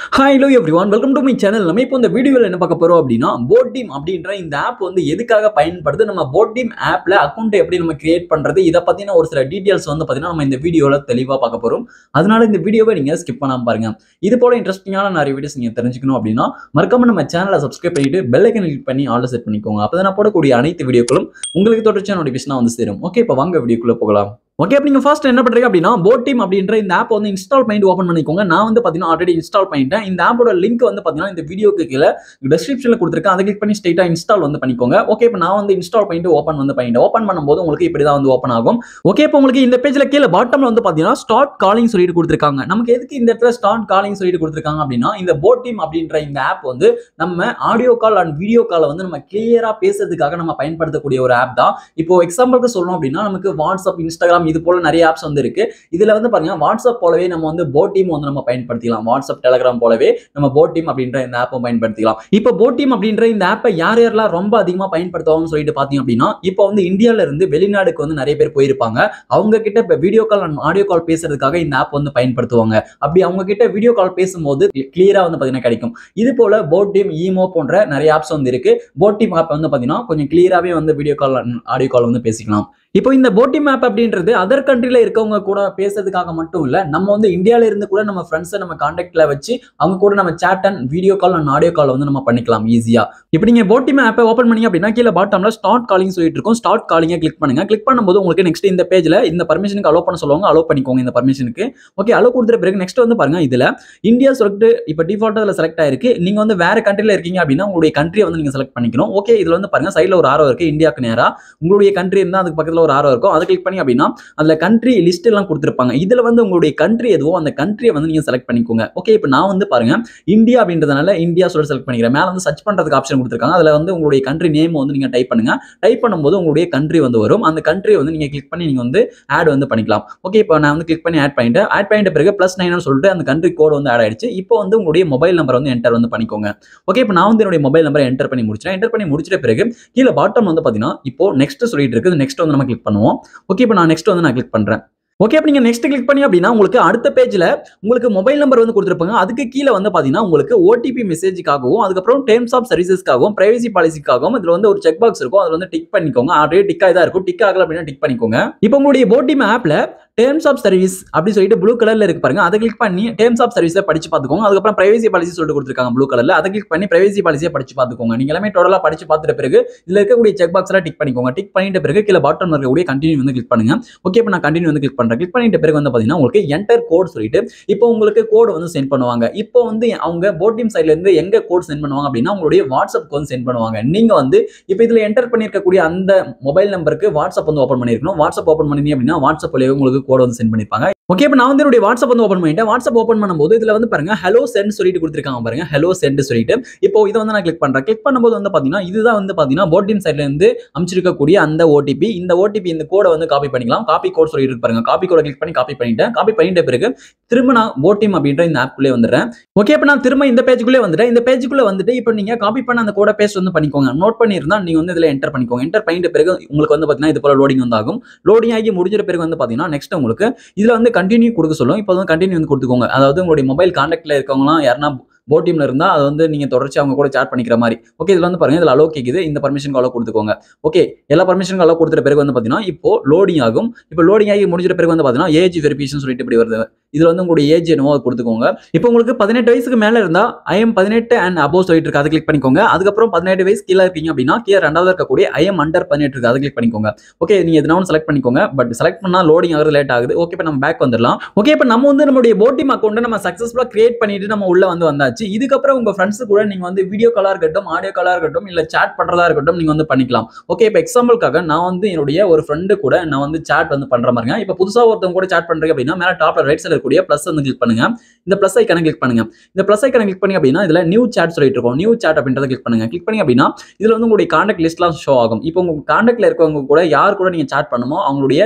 hi hello everyone welcome to my channel நம்ம இப்போ இந்த வீடியோவில் என்ன பார்க்க போறோம் அப்படின்னா போட் டீம் அப்படின்ற இந்த ஆப் வந்து எதுக்காக பயன்படுது நம்ம போட் டீம் ஆப்ல அக்கௌண்ட் எப்படி நம்ம கிரியேட் பண்றது இதை பத்தின ஒரு சில டீடைல்ஸ் வந்து பார்த்தீங்கன்னா நம்ம இந்த வீடியோவில் தெளிவாக பார்க்க போறோம் அதனால இந்த வீடியோவை நீங்க ஸ்கிப் பண்ணாம பாருங்க இது போல இன்ட்ரெஸ்டிங்கான நிறைய வீடியோஸ் நீங்க தெரிஞ்சுக்கணும் அப்படின்னா மறக்காம நம்ம சேனலை சப்ஸ்கிரைப் பண்ணிட்டு பெல் ஐக்கன் கிளிக் பண்ணி ஆல்ல செட் பண்ணிக்கோங்க அப்போ நான் போடக்கூடிய அனைத்து வீடியோக்களும் உங்களுக்கு தொடர்ச்சியான நோட்டிஃபிகேஷனாக வந்து சேரும் ஓகே இப்போ வாங்க வீடியோக்குள்ள போகலாம் ஓகே அப்போ நீங்கள் ஃபர்ஸ்ட் என்ன பண்ணுறீங்க அப்படின்னா போட் டீம் அப்படின்ற இந்த ஆப் வந்து இன்ஸ்டால் பண்ணிட்டு ஓப்பன் பண்ணிக்கோங்க நான் வந்து பார்த்தீங்கன்னா ஆல்ரெடி இன்ஸ்டால் பண்ணிட்டேன் இந்த ஆப்போட லிங்க் வந்து பார்த்தீங்கன்னா இந்த வீடியோக்கு கீழே டிஸ்கிரிப்ஷனில் கொடுத்துருக்கேன் அதை கிளிக் பண்ணி ஸ்ட்ரைட்டாக இன்ஸ்டால் வந்து பண்ணிக்கோங்க ஓகே இப்போ நான் வந்து இன்ஸ்டால் பண்ணிட்டு ஓப்பன் வந்து பண்ணிட்டேன் ஓப்பன் பண்ணும்போது உங்களுக்கு இப்படி தான் வந்து ஓப்பன் ஆகும் ஓகே இப்போ உங்களுக்கு இந்த பேஜில் கீழே பாட்டமில் வந்து பார்த்தீங்கன்னா ஸ்டார்ட் காலிங் சொல்லிட்டு கொடுத்துருக்காங்க நமக்கு எதுக்கு இந்த இடத்துல ஸ்டார்ட் காலிங் சொல்லிட்டு கொடுத்துருக்காங்க அப்படின்னா இந்த போட் டீம் அப்படின்ற இந்த ஆப் வந்து நம்ம ஆடியோ கால் அண்ட் வீடியோ காலை வந்து நம்ம கிளியராக பேசுறதுக்காக நம்ம பயன்படுத்தக்கூடிய ஒரு ஆப் தான் இப்போ எக்ஸாம்பிளுக்கு சொல்லணும் அப்படின்னா நமக்கு வாட்ஸ்அப் இன்ஸ்டாகிராம் இது போல நிறைய ஆப்ஸ் வந்து இருக்கு இதுல வந்து பாத்தீங்கன்னா வாட்ஸ்அப் போலவே நம்ம வந்து போட் டீம் வந்து நம்ம பயன்படுத்திக்கலாம் வாட்ஸ்அப் டெலகிராம் போலவே நம்ம போட் டீம் அப்படின்ற இந்த ஆப்பை பயன்படுத்திக்கலாம் இப்போ போட் டீம் அப்படின்ற இந்த ஆப்பை யார் யாரெல்லாம் ரொம்ப அதிகமா பயன்படுத்துவாங்கன்னு சொல்லிட்டு பாத்தீங்க அப்படின்னா இப்போ வந்து இந்தியால இருந்து வெளிநாடுக்கு வந்து நிறைய பேர் போயிருப்பாங்க அவங்க கிட்ட இப்போ video call and audio call பேசுறதுக்காக இந்த ஆப் வந்து பயன்படுத்துவாங்க அப்படி அவங்க கிட்ட வீடியோ கால் பேசும்போது கிளியரா வந்து பாத்தீங்கன்னா கிடைக்கும் இது போல போட் டீம் ஈமோ போன்ற நிறைய ஆப்ஸ் வந்து இருக்கு போட் டீம் ஆப் வந்து பாத்தீங்கன்னா கொஞ்சம் கிளியராகவே வந்து வீடியோ கால் ஆடியோ கால் வந்து பேசிக்கலாம் இப்போ இந்த போட்டி மேப் அப்படின்றது அதர் கண்ட்ரில இருக்கவங்க கூட பேசுறதுக்காக மட்டும் இல்ல நம்ம வந்து இந்தியால இருந்து கூட நம்ம ஃப்ரெண்ட்ஸை நம்ம கான்டாக்ட்ல வச்சு அவங்க கூட நம்ம chat and video call and audio call வந்து நம்ம பண்ணிக்கலாம் ஈஸியா இப்போ நீங்க போட்டி மேப்பை ஓப்பன் பண்ணீங்க அப்படின்னா கீழே பாட்டம்ல ஸ்டார்ட் காலிங் சொல்லிட்டு இருக்கும் ஸ்டார்ட் காலிங்க கிளிக் பண்ணுங்க கிளிக் பண்ணும்போது உங்களுக்கு நெக்ஸ்ட் இந்த பேஜ்ல இந்த பர்மிஷனுக்கு அலோ பண்ண சொல்லுவாங்க அலோ பண்ணிக்கோங்க இந்த பர்மிஷனுக்கு ஓகே அலோ கொடுத்துட்ட பிறகு நெக்ஸ்ட் வந்து பாருங்க இதுல இந்தியா சொல்லிட்டு இப்போ டிஃபால்ட் அதில் செலக்ட் ஆயிருக்கு நீங்க வந்து வேற கண்ட்ரில இருக்கீங்க அப்படின்னா உங்களுடைய கண்ட்ரியை வந்து நீங்க செலக்ட் பண்ணிக்கணும் ஓகே இதுல வந்து பாருங்க சைடில் ஒரு ஆரோ இருக்கு இந்தியாவுக்கு நேரா உங்களுடைய கண்ட்ரி இருந்தால் அதுக்கு பக்கத்தில் ஒரு ஆரோ இருக்கும் அதை கிளிக் பண்ணி அப்படின்னா அதில் கண்ட்ரி லிஸ்ட் எல்லாம் கொடுத்துருப்பாங்க இதில் வந்து உங்களுடைய கண்ட்ரி எதுவோ அந்த கண்ட்ரியை வந்து நீங்கள் செலக்ட் பண்ணிக்கோங்க ஓகே இப்போ நான் வந்து பாருங்க இந்தியா அப்படின்றதுனால இந்தியா சொல்லி செலக்ட் பண்ணிக்கிறேன் மேலே வந்து சர்ச் பண்ணுறதுக்கு ஆப்ஷன் கொடுத்துருக்காங்க அதில் வந்து உங்களுடைய கண்ட்ரி நேம் வந்து நீங்கள் டைப் பண்ணுங்க டைப் பண்ணும்போது உங்களுடைய கண்ட்ரி வந்து வரும் அந்த கண்ட்ரி வந்து நீங்கள் கிளிக் பண்ணி நீங்கள் வந்து ஆட் வந்து பண்ணிக்கலாம் ஓகே இப்போ நான் வந்து கிளிக் பண்ணி ஆட் பண்ணிட்டு ஆட் பண்ணிட்ட பிறகு ப்ளஸ் நைன் சொல்லிட்டு அந்த கண்ட்ரி கோட் வந்து ஆட் ஆயிடுச்சு இப்போ வந்து உங்களுடைய மொபைல் நம்பர் வந்து என்டர் வந்து பண்ணிக்கோங்க ஓகே இப்போ நான் வந்து என்னுடைய மொபைல் நம்பரை என்டர் பண்ணி முடிச்சிட்டேன் என்டர் பண்ணி முடிச்சிட்ட பிறகு கீழே பாட்டம் வந்து பார்த்தீங்கன்னா இப்போ நெக்ஸ்ட் சொல்லிட்டு இருக்குது நெக்ஸ்ட் வந்து நம்ம கிளிக் பண்ணுவோம் ஓகே இப்போ நான் நெக்ஸ்ட் வந்து நான் கிளிக் பண்ணுறேன் ஓகே அப்போ நீங்கள் நெக்ஸ்ட் கிளிக் பண்ணி அப்படின்னா உங்களுக்கு அடுத்த பேஜில் உங்களுக்கு மொபைல் நம்பர் வந்து கொடுத்துருப்பாங்க அதுக்கு கீழே வந்து பார்த்தீங்கன்னா உங்களுக்கு ஓடிபி மெசேஜுக்காகவும் அதுக்கப்புறம் டேர்ம்ஸ் ஆஃப் சர்வீசஸ்க்காகவும் பிரைவசி பாலிசிக்காகவும் இதில் வந்து ஒரு செக் பாக்ஸ் இருக்கும் அதில் வந்து டிக் பண்ணிக்கோங்க ஆல்ரெடி டிக்காக தான் இருக்கும் டிக் ஆகல அப்படின்னா டிக் பண்ணிக்கோங்க இப்போ உங்களுடைய போட்டிம் ஆப்பில் டேர்ம்ஸ் ஆஃப் சர்வீஸ் அப்படி சொல்லிட்டு ப்ளூ கலர்ல இருக்கு பாருங்க அதை கிளிக் பண்ணி டேர்ம்ஸ் ஆஃப் சர்வீஸை படிச்சு பார்த்துக்கோங்க அதுக்கப்புறம் பிரைவசி பாலிசி சொல்லிட்டு கொடுத்துருக்காங்க ப்ளூ கலர்ல அதை கிளிக் பண்ணி பிரைவசி பாலிசியை படிச்சு பார்த்துக்கோங்க நீங்க எல்லாமே டோட்டலா படிச்சு பார்த்துட்ட பிறகு இதுல இருக்கக்கூடிய செக் பாக்ஸ் எல்லாம் டிக் பண்ணிக்கோங்க டிக் பண்ணிட்ட பிறகு கீழே பாட்டம் இருக்கக்கூடிய கண்டினியூ வந்து கிளிக் பண்ணுங்க ஓகே இப்போ நான் கண்டினியூ வந்து கிளிக் பண்றேன் கிளிக் பண்ணிட்ட பிறகு வந்து பாத்தீங்கன்னா உங்களுக்கு என்டர் கோட் சொல்லிட்டு இப்போ உங்களுக்கு கோட் வந்து சென்ட் பண்ணுவாங்க இப்போ வந்து அவங்க போட்டிம் சைட்ல இருந்து எங்க கோட் சென்ட் பண்ணுவாங்க அப்படின்னா உங்களுடைய வாட்ஸ்அப் வந்து சென்ட் பண்ணுவாங்க நீங்க வந்து இப்போ இதுல என்டர் பண்ணிருக்கக்கூடிய அந்த மொபைல் நம்பருக்கு வாட்ஸ்அப் வந்து ஓப்பன் பண்ணிருக்கணும் வாட்ஸ்அப் ஓப்பன் பண்ணீங்க அப்படின்னா வாட்ஸ்அப் உங்களுக்கு கோட் வந்து சென்ட் பண்ணிருப்பாங்க ஓகே இப்போ நான் வந்து என்னுடைய வாட்ஸ்அப் வந்து ஓப்பன் பண்ணிட்டேன் வாட்ஸ்அப் ஓப்பன் பண்ணும்போது இதுல வந்து பாருங்க ஹலோ சென்ட் சொல்லிட்டு கொடுத்துருக்காங்க பாருங்க ஹலோ சென்ட் சொல்லிட்டு இப்போ இதை வந்து நான் கிளிக் பண்றேன் கிளிக் பண்ணும்போது வந்து பாத்தீங்கன்னா இதுதான் வந்து பாத்தீங்கன்னா போட்டின் சைட்ல இருந்து அமைச்சிருக்கக்கூடிய அந்த ஓடிபி இந்த ஓடிபி இந்த கோடை வந்து காப்பி பண்ணிக்கலாம் காப்பி கோட் சொல்லிட்டு பாருங்க காப்பி கோடை கிளிக் பண்ணி காப்பி பண்ணிட்டேன் காப்பி பண்ணிட்ட பிறகு திரும்ப நான் போட்டிம் அப்படின்ற இந்த ஆப்குள்ளே வந்துடுறேன் ஓகே இப்போ நான் திரும்ப இந்த பேஜுக்குள்ளே வந்துட்டேன் இந்த பேஜுக்குள்ளே வந்துட்டு இப்போ நீங்க காப்பி பண்ண அந்த கோடை பேஸ்ட் வந்து பண்ணிக்கோங்க நோட் பண்ணியிருந்தா நீங்க வந்து இதுல என்டர் பண்ணிக்கோங்க என்டர் பண்ணிட்ட பிறகு உங்களுக்கு வந்து பாத்தீங்கன்னா இது போல லோடிங் வந்து ஆகும் லோடிங் ஆகி முடிஞ்ச பிறகு வந்து பாத்தீங்கன்னா நெக்ஸ்ட் உங்களுக்கு இதுல வந்து கண்டினியூ கொடுக்க சொல்லும் இப்போ வந்து கண்டினியூ வந்து கொடுத்துக்கோங்க அதாவது உங்களுடைய மொபைல் கான்டாக்ட்ல இருக்கவங்களாம் யாருன்னா போட் டீம்ல இருந்தா அது வந்து நீங்க தொடர்ச்சி அவங்க கூட சேட் பண்ணிக்கிற மாதிரி ஓகே இதுல வந்து பாருங்க இதுல அலோ கேக்குது இந்த பர்மிஷன் அலோ கொடுத்துக்கோங்க ஓகே எல்லா பர்மிஷன் அலோ கொடுத்துட்ட பிறகு வந்து பாத்தீங்கன்னா இப்போ லோடிங் ஆகும் இப்போ லோடிங் ஆகி முடிஞ்சிட்ட பிறகு வந்து பாத்தீங்கன்னா ஏஜ் வெரிஃபிகேஷன் சொல்லிட்டு இப்படி வருது இதுல வந்து உங்களுடைய ஏஜ் என்னவோ அது கொடுத்துக்கோங்க இப்போ உங்களுக்கு பதினெட்டு வயசுக்கு மேல இருந்தா ஐஎம் பதினெட்டு அண்ட் அபோவ் சொல்லிட்டு இருக்கு அதை கிளிக் பண்ணிக்கோங்க அதுக்கப்புறம் பதினெட்டு வயசு கீழே இருக்கீங்க அப்படின்னா கீழே ரெண்டாவது இருக்கக்கூடிய ஐஎம் அண்டர் பதினெட்டு இருக்கு அதை கிளிக் பண்ணிக்கோங்க ஓகே நீங்க எதனா ஒன்று செலக்ட் பண்ணிக்கோங்க பட் செலக்ட் பண்ணா லோடிங் ஆகுது லேட் ஆகுது ஓகே இப்போ நம்ம பேக் வந்துடலாம் ஓகே இப்போ நம்ம வந்து நம்மளுடைய போட்டிம் அக்கௌண்ட்டை நம்ம சக்ஸஸ்ஃபுல்லாக கிரியேட் பண்ணிட்டு நம்ம உள்ள வந்து வந்தாச்சு இதுக்கப்புறம் உங்க ஃப்ரெண்ட்ஸ் கூட நீங்க வந்து வீடியோ காலா இருக்கட்டும் ஆடியோ காலா இருக்கட்டும் இல்ல சேட் பண்றதா இருக்கட்டும் நீங்க வந்து பண்ணிக்கலாம் ஓகே இப்போ எக்ஸாம்பிளுக்காக நான் வந்து என்னுடைய ஒரு ஃப்ரெண்டு கூட நான் வந்து சேட் வந்து பண்ற மாதிரிங்க இப்போ புதுசா ஒருத்தவங்க கூட சேட் பண்றீங்க அப்படின்னா மேல டாப்ல ரைட் சைடு இருக்கக்கூடிய ப்ளஸ் வந்து கிளிக் பண்ணுங்க இந்த ப்ளஸ் ஐக்கனை கிளிக் பண்ணுங்க இந்த ப்ளஸ் ஐக்கனை கிளிக் பண்ணி அப்படின்னா இதுல நியூ சேட் சொல்லிட்டு இருக்கோம் நியூ சேட் அப்படின்றத கிளிக் பண்ணுங்க கிளிக் பண்ணி அப்படின்னா இதுல வந்து உங்களுடைய கான்டாக்ட் லிஸ்ட்லாம் ஷோ ஆகும் இப்போ உங்க கான்டாக்ட்ல இருக்கவங்க கூட யார் கூட நீங்க சேட் பண்ணுமோ அவங்களுடைய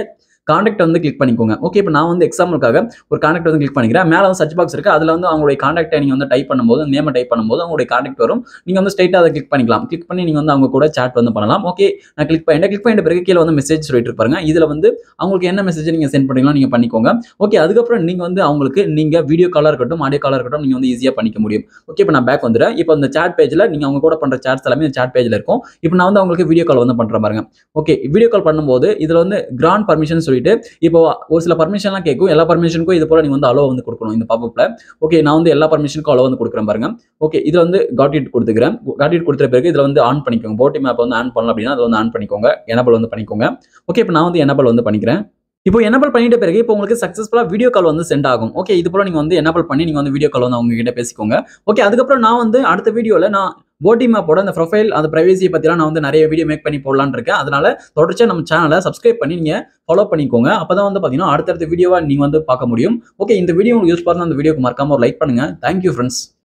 காண்டாக்ட் வந்து கிளிக் பண்ணிக்கோங்க ஓகே இப்போ நான் வந்து எக்ஸாம்பிளுக்காக ஒரு காண்டாக்ட் வந்து கிளிக் பண்ணிக்கிறேன் மேலே வந்து சர்ச் பாக்ஸ் இருக்கு அதில் வந்து அவங்களுடைய காண்டாக்டை நீங்கள் வந்து டைப் பண்ணும்போது நேமை டைப் பண்ணும்போது அவங்களுடைய காண்டாக்ட் வரும் நீங்கள் வந்து ஸ்ட்ரைட்டாக அதை கிளிக் பண்ணிக்கலாம் கிளிக் பண்ணி நீங்கள் வந்து அவங்க கூட chat வந்து பண்ணலாம் ஓகே நான் கிளிக் பண்ணிட்டேன் கிளிக் பண்ணிட்ட பிறகு கீழே வந்து மெசேஜ் சொல்லிட்டு இருப்பாங்க இதில் வந்து அவங்களுக்கு என்ன மெசேஜ் நீங்கள் சென்ட் பண்ணீங்களோ நீங்கள் பண்ணிக்கோங்க ஓகே அதுக்கப்புறம் நீங்கள் வந்து அவங்களுக்கு நீங்கள் வீடியோ காலாக இருக்கட்டும் ஆடியோ காலாக இருக்கட்டும் நீங்கள் வந்து ஈஸியாக பண்ணிக்க முடியும் ஓகே இப்போ நான் பேக் வந்துடுறேன் இப்போ இந்த chat பேஜில் நீங்கள் அவங்க கூட பண்ணுற சாட்ஸ் எல்லாமே இந்த chat பேஜில் இருக்கும் இப்போ நான் வந்து அவங்களுக்கு வீடியோ கால் வந்து பண்ணுறேன் பாருங்க ஓகே வீடியோ கால் பண்ணும்போது இதில் வந்து கிராண்ட் பர்மிஷன் சொல்லிட்டு இப்போ ஒரு சில பர்மிஷன்லாம் கேட்கும் எல்லா பர்மிஷனுக்கும் இது போல நீங்கள் வந்து அலோ வந்து கொடுக்கணும் இந்த பாப்பப்பில் ஓகே நான் வந்து எல்லா பர்மிஷனுக்கும் அலோ வந்து கொடுக்குறேன் பாருங்க ஓகே இதில் வந்து காட் இட் கொடுத்துக்கிறேன் காட் இட் கொடுத்த பிறகு இதில் வந்து ஆன் பண்ணிக்கோங்க போட்டி மேப் வந்து ஆன் பண்ணலாம் அப்படின்னா அதை வந்து ஆன் பண்ணிக்கோங்க எனபிள் வந்து பண்ணிக்கோங்க ஓகே இப்போ நான் வந்து எனபிள் வந்து பண்ணிக்கிறேன் இப்போ எனபிள் பண்ணிட்ட பிறகு இப்போ உங்களுக்கு சக்ஸஸ்ஃபுல்லாக வீடியோ கால் வந்து சென்ட் ஆகும் ஓகே இது போல நீங்கள் வந்து எனபிள் பண்ணி நீங்கள் வந்து வீடியோ கால் வந்து அவங்க கிட்ட பேசிக்கோங்க ஓகே அதுக்கப்புறம் நான் வந்து அடுத்த வீடியோவில் நான் போட்டி மேப்போட அந்த ப்ரொஃபைல் அந்த ப்ரைவசியை பற்றிலாம் நான் வந்து நிறைய வீடியோ மேக் பண்ணி போடலான்னு இருக்கேன் அதனால தொடர்ச்சியாக நம்ம சேனலை சப்ஸ்கிரைப் பண்ணி நீங்கள் ஃபாலோ பண்ணிக்கோங்க அப்போ தான் வந்து பார்த்தீங்கன்னா அடுத்தடுத்த வீடியோவை நீங்கள் வந்து பார்க்க முடியும் ஓகே இந்த வீடியோ உங்களுக்கு யூஸ் பண்ண அந்த வீடியோக்கு மறக்காம ஒரு லைக் பண்ணுங்க தேங்க்யூ ஃப்ரெண்ட்ஸ்